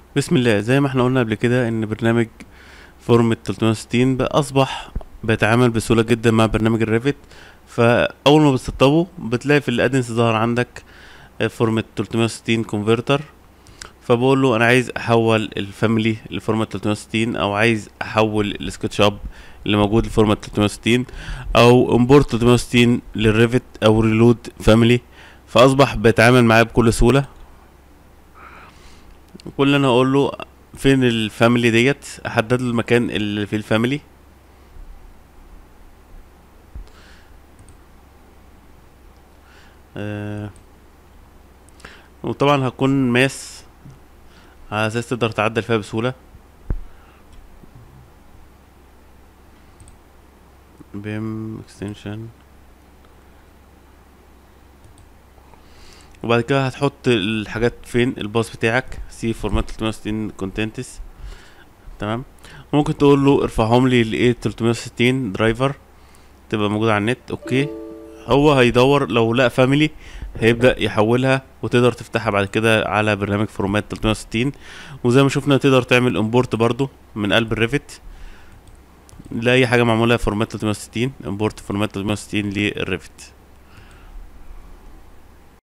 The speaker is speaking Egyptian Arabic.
بسم الله زي ما احنا قلنا قبل كده ان برنامج فورم 360 بقى اصبح بيتعامل بسهوله جدا مع برنامج الريفت فاول ما بتسطبه بتلاقي في الادنس ظهر عندك فورم 360 كونفرتر فبقول له انا عايز احول الفاميلي لفورمات 360 او عايز احول السكتش اب اللي موجود لفورمات 360 او امبورت 360 للريفت او ريلود فاميلي فاصبح بيتعامل معاه بكل سهوله كل اللي انا اقول له فين الفاميلي ديت احدد له المكان اللي فيه الفاميلي آه وطبعا هكون ماس على اساس تقدر تعدل فيها بسهولة بيم اكستنشن وبعد كده هتحط الحاجات فين الباص بتاعك سي فورمات 360 كونتنتس تمام ممكن تقول له ارفعهم لي ل 360 درايفر تبقى موجودة على النت اوكي هو هيدور لو لقى فاميلي هيبدأ يحولها وتقدر تفتحها بعد كده على برنامج فورمات 360 وزي ما شفنا تقدر تعمل امبورت برضو من قلب الريفت لأي حاجة معمولة فورمات 360 امبورت فورمات 360 للريفت